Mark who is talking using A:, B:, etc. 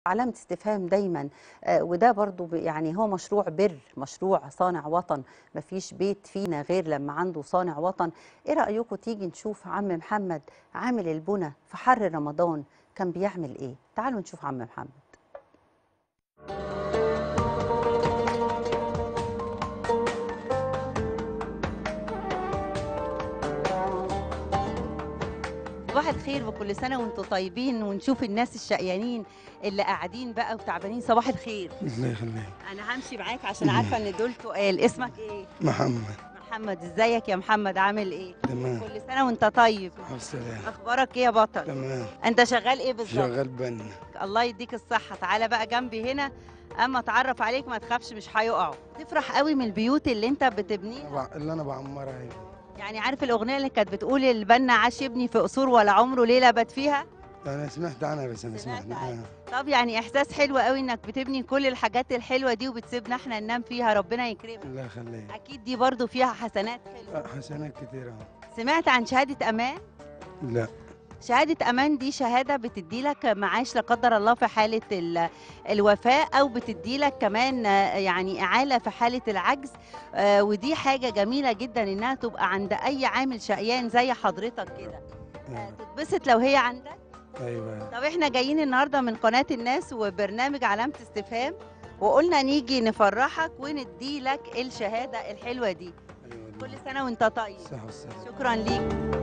A: علامة استفهام دايما آه، وده برضو ب- يعني هو مشروع بر مشروع صانع وطن مفيش بيت فينا غير لما عنده صانع وطن ايه رأيكم تيجي نشوف عم محمد عامل البنا في حر رمضان كان بيعمل ايه تعالوا نشوف عم محمد صباح الخير وكل سنة وانتم طيبين ونشوف الناس الشقيانين اللي قاعدين بقى وتعبانين صباح الخير
B: الله يخليك
A: انا همشي معاك عشان عارفه ان دول تقال اسمك ايه
B: محمد
A: محمد ازيك يا محمد عامل ايه
B: تمام
A: كل سنه وانت طيب
B: على السلامة
A: اخبارك ايه يا بطل
B: تمام
A: انت شغال ايه بالظبط
B: شغال بنا
A: الله يديك الصحه تعالى بقى جنبي هنا اما اتعرف عليك ما تخافش مش هيقعوا تفرح قوي من البيوت اللي انت بتبنيها
B: أنا بع- اللي انا بعمرها هي
A: يعني عارف الاغنيه اللي كانت بتقول البنا عاش يبني في قصور ولا عمره ليله بات فيها
B: انا سمعت عنها بس انا
A: سمعت
B: سمعت
A: عنها.
B: آه.
A: طب يعني احساس حلو قوي انك بتبني كل الحاجات الحلوه دي وبتسيبنا احنا ننام فيها ربنا يكرمك
B: الله يخليك
A: اكيد دي برضو فيها حسنات حلوه
B: آه، حسنات كتيرة
A: سمعت عن شهاده امان
B: لا
A: شهادة أمان دي شهادة بتدي لك معاش لا قدر الله في حالة ال- الوفاة أو بتدي لك كمان آه، يعني إعالة في حالة العجز آه، ودي حاجة جميلة جدا إنها تبقى عند أي عامل شقيان زي حضرتك كده آه،
B: آه.
A: تتبسط لو هي عندك
B: ايوه
A: طب إحنا جايين النهاردة من قناة الناس وبرنامج علامة استفهام وقلنا نيجي نفرحك وندي لك الشهادة الحلوة دي
B: ايوه
A: كل سنة وانت طيب
B: صح والسلام
A: شكرا ليك